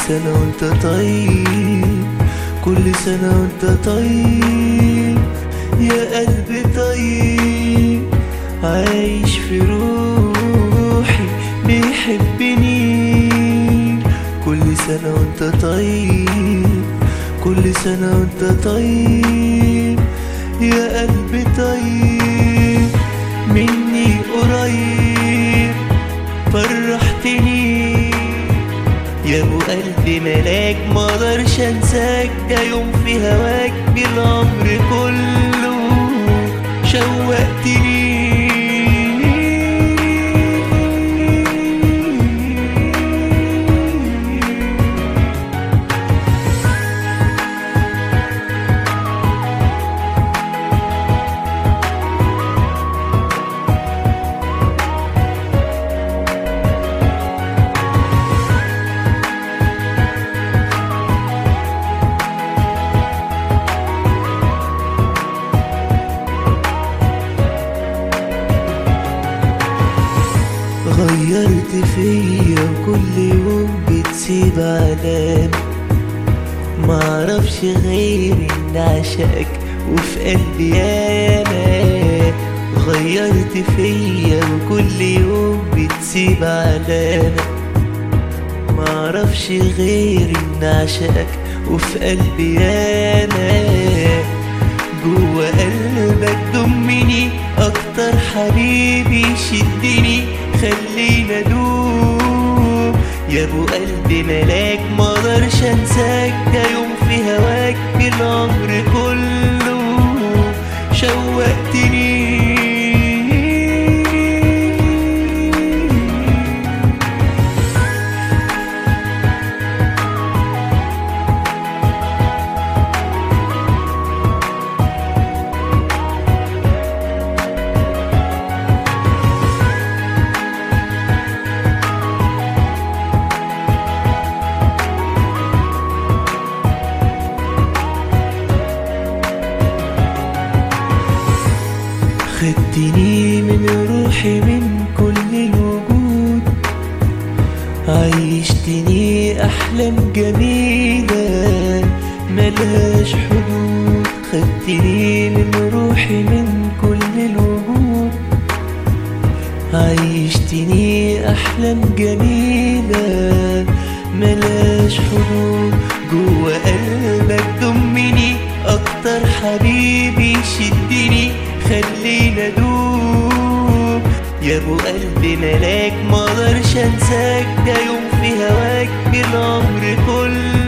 سنة وانت طيب كل سنة وانت طيب يا قلبي طيب عايش في روحي بيحبني كل سنة وانت طيب كل سنة وانت طيب يا قلبي طيب مني قريب فرحتني يا ابو قلبي ملاك ما اقدرش انساك ده يوم في هواك بالعمر كله شوقتني غيرت فيا وكل يوم بتسيب علامة معرفش غير ان اعشقك وفي قلبي ياما غيرت فيا وكل يوم بتسيب علامة معرفش غير ان اعشقك وفي قلبي ياما جوا قلبك ضمني اكتر حبيبي شدني خلينا ادوب يا ابو قلبي ملاك ما اقدرش انساك ده يوم في هواك بالعمر كله شوقتني خدتني من روحي من كل الوجود عيشتني أحلام جميلة ملهاش حدود خدتني من روحي من كل الوجود عيشتني أحلام جميلة ملهاش حدود جوا قلبك ضمني أكتر حبيبي شدني خلينا ادوب يا ابو قلبي ملاك ما اقدرش انساك ده يوم في هواك بالعمر كله